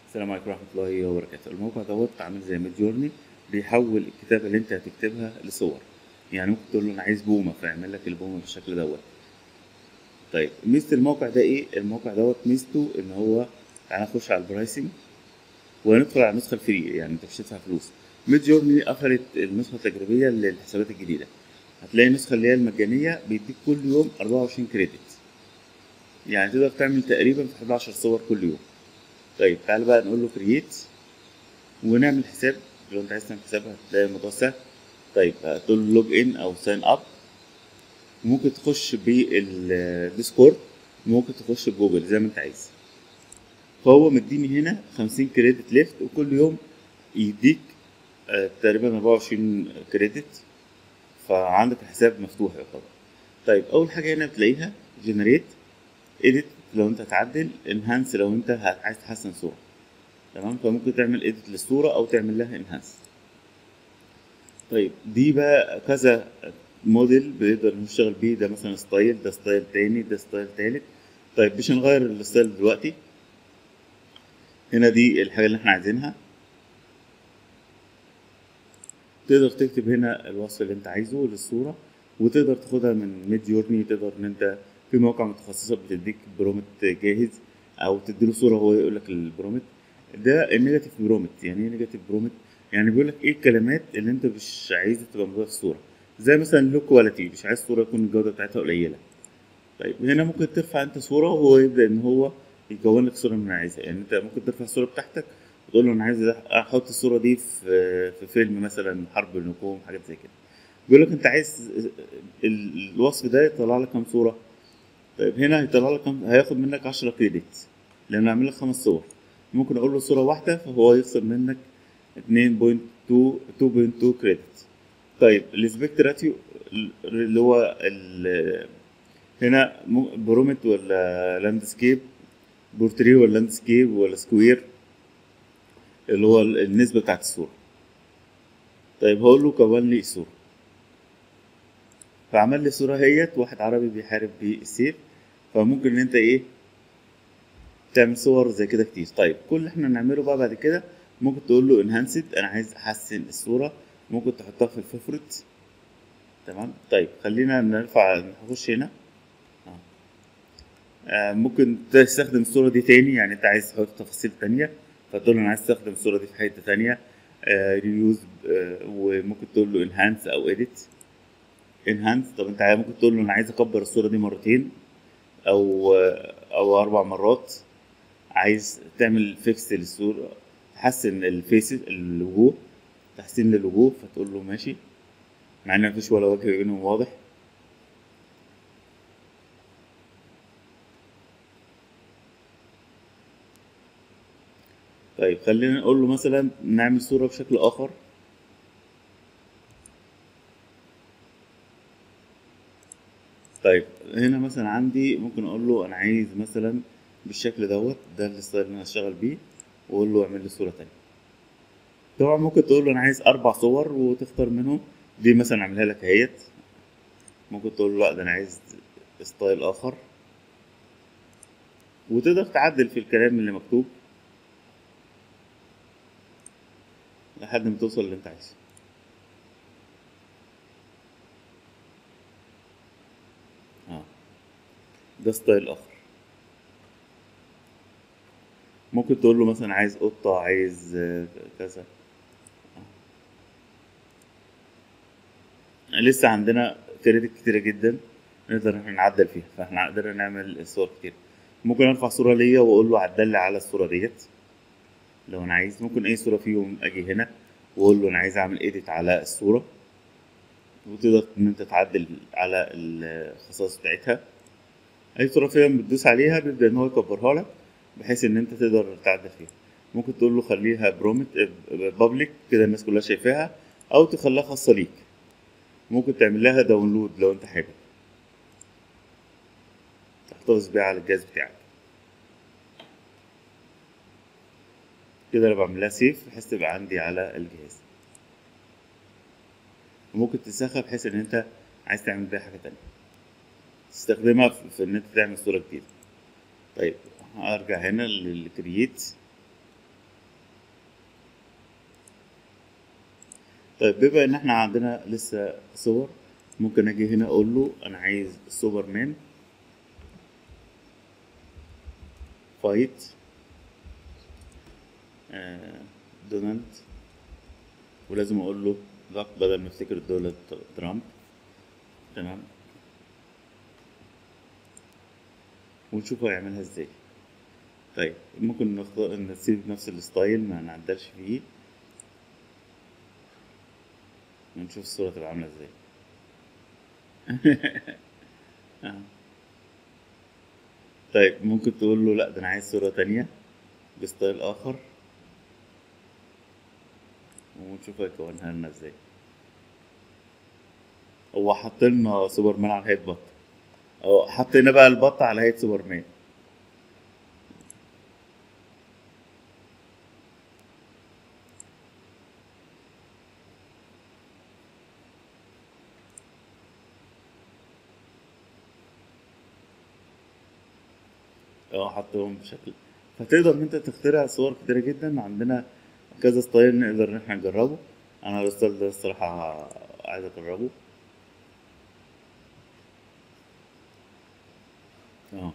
السلام عليكم ورحمة الله وبركاته الموقع دوت عامل زي ميد جورني بيحول الكتابة اللي انت هتكتبها لصور يعني ممكن تقول له انا عايز بومة فيعمل لك البومة بالشكل دوت طيب ميزة الموقع ده ايه الموقع دوت ميزته ان هو تعالى نخش على البرايسنج وندخل على النسخة الفري يعني انت مش هتدفع فلوس ميد جورني قفلت النسخة التجريبية للحسابات الجديدة هتلاقي النسخة اللي هي المجانية بيديك كل يوم 24 كريدت يعني تقدر تعمل تقريبا في 11 صور كل يوم طيب تعال بقى نقول له كرييت ونعمل حساب لو انت عايز تعمل حساب هتلاقي الموضوع سهل طيب هتقول له لوج ان او ساين اب ممكن تخش بالديسكورد ممكن تخش بجوجل زي ما انت عايز فهو مديني هنا 50 كريدت ليفت وكل يوم يديك آه، تقريبا 24 كريدت فعندك الحساب مفتوح يعتبر طيب اول حاجه هنا بتلاقيها جنريت اديت لو انت هتعدل انهانس لو انت ه- عايز تحسن صوره تمام فممكن تعمل اديت للصوره او تعمل لها انهانس طيب دي بقى كذا موديل بنقدر نشتغل بيه ده مثلا ستايل ده ستايل تاني ده ستايل تالت طيب مش هنغير الستايل دلوقتي هنا دي الحاجه اللي احنا عايزينها تقدر تكتب هنا الوصف اللي انت عايزه للصوره وتقدر تاخدها من ميد جورني تقدر ان انت في مواقع متخصصه بتديك برومت جاهز او تديله صوره وهو يقول لك البرومت ده النيجاتيف برومت يعني ايه نيجاتيف برومت يعني بيقول لك ايه الكلمات اللي انت مش عايزها تبقى موجوده في الصوره زي مثلا لو كواليتي مش عايز الصوره يكون الجوده بتاعتها قليله طيب هنا ممكن ترفع انت صوره وهو يبدا ان هو يكون لك صوره من عايزها يعني انت ممكن ترفع الصوره بتاعتك وتقول له انا عايز احط الصوره دي في في فيلم مثلا حرب النجوم حاجات زي كده بيقول لك انت عايز ال- الوصف ده يطلع لك كام صوره طيب هنا هيطلع لك كام هياخد منك 10 كريدت لانه هيعمل لك خمس صور ممكن اقول له صوره واحده فهو يخسر منك 2.2 2.2 كريدت طيب الاسبكت راتيو اللي هو ال- هنا م- برومت ولا لاندسكيب بورتري ولا لاندسكيب ولا سكوير اللي هو ال- النسبة بتاعت الصورة طيب هقول له كون لي الصورة فعمل لي صورة هيت واحد عربي بيحارب بالسيف فممكن ان انت ايه تعمل صور زي كده كتير طيب كل اللي احنا نعمله بقى بعد كده ممكن تقول له انهانسد انا عايز احسن الصورة ممكن تحطها في الفيفوريت تمام طيب خلينا نرفع نخش هنا آه. آه، ممكن تستخدم الصورة دي تاني يعني انت عايز تحط تفاصيل تانية فتقول له انا عايز استخدم الصورة دي في حتة تانية ريوز وممكن تقول له انهانس او اديت انهانس طب انت عايز- ممكن تقول له انا عايز اكبر الصورة دي مرتين او آه، او اربع مرات عايز تعمل فيكس للصورة تحسن الفيس الوجوه تحسين للوجوه فتقول له ماشي مع ان مفيش ولا وجه بينهم واضح طيب خلينا نقول له مثلا نعمل صورة بشكل آخر طيب هنا مثلا عندي ممكن أقول له أنا عايز مثلا بالشكل دوت ده الستايل اللي أنا هشتغل بيه وأقول له اعمل لي صورة تانية طبعا ممكن تقول له أنا عايز أربع صور وتختار منهم دي مثلا أعملها لك اهيت ممكن تقول له لأ ده أنا عايز ستايل آخر وتقدر تعدل في الكلام اللي مكتوب لحد ما توصل اللي انت عايزه اه ده ستايل اخر ممكن تقول له مثلا عايز قطة عايز آه، كذا آه. لسه عندنا كريدت كتيرة جدا نقدر ان احنا نعدل فيها فاحنا قدرنا نعمل صور كتير ممكن ارفع صورة ليا واقول له عدل لي على الصورة ديت لو انا عايز ممكن اي صورة فيهم اجي هنا واقول له انا عايز اعمل ايديت على الصورة وتقدر ان انت تعدل على الخصائص بتاعتها اي صورة فيهم بتدوس عليها بيبدأ ان هو يكبرها لك بحيث ان انت تقدر تعدل فيها ممكن تقول له خليها برومت بابليك كده الناس كلها شايفاها او تخليها خاصة ليك ممكن تعمل لها داونلود لو انت حابب تحتفظ بيها على الجهاز بتاعك كده انا بعمل لها سيف بحيث تبقى عندي على الجهاز وممكن تنسخها بحيث ان انت عايز تعمل بيها حاجة تانية تستخدمها في في ان انت تعمل صورة جديدة طيب هرجع هنا للكرييت طيب بما ان احنا عندنا لسه صور ممكن اجي هنا اقول له انا عايز سوبرمان فايت آه، دونالد ولازم اقول له ضغط بدل ما افتكر دولة ترامب تمام ونشوف هو هيعملها ازاي طيب ممكن نختار نسيب نفس الستايل ما نعدلش فيه ونشوف الصورة تبقى عاملة ازاي آه. طيب ممكن تقول له لا ده انا عايز صورة تانية بستايل اخر ونشوف هيكونها لنا ازاي هو حط لنا سوبرمان على هيئة بط اه حطينا بقى البط على هيئة سوبرمان اه حطهم بشكل فتقدر ان انت تخترع صور كتيرة جدا عندنا كذا ستايل نقدر ان احنا نجربه انا الستايل ده الصراحة عايز اجربه اه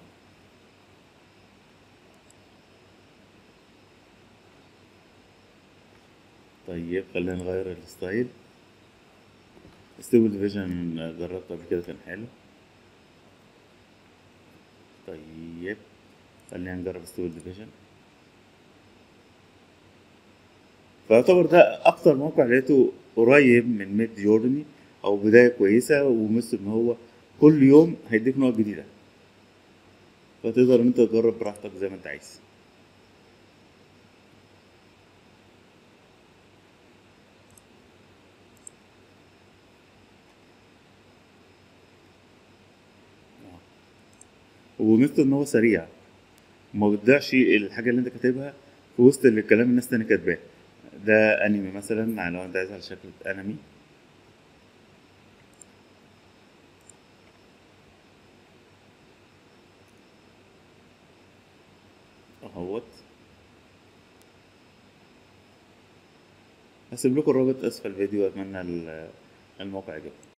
طيب خلينا نغير الستايل ستيبل ديفيجن جربته قبل كده كان حلو طيب خلينا نجرب ستيبل ديفيجن فيعتبر ده اكتر موقع لقيته قريب من ميد جورني او بدايه كويسه ومثل ان هو كل يوم هيديك نقط جديده فتقدر ان انت تجرب براحتك زي ما انت عايز ومثل ان هو سريع وما بتضيعش الحاجه اللي انت كاتبها في وسط اللي كلام الناس تاني كاتباه ده انمي مثلا لو انت عايز على شكل انمي اهوت هسيب لكم الرابط اسفل الفيديو اتمنى الموقع يعجبكم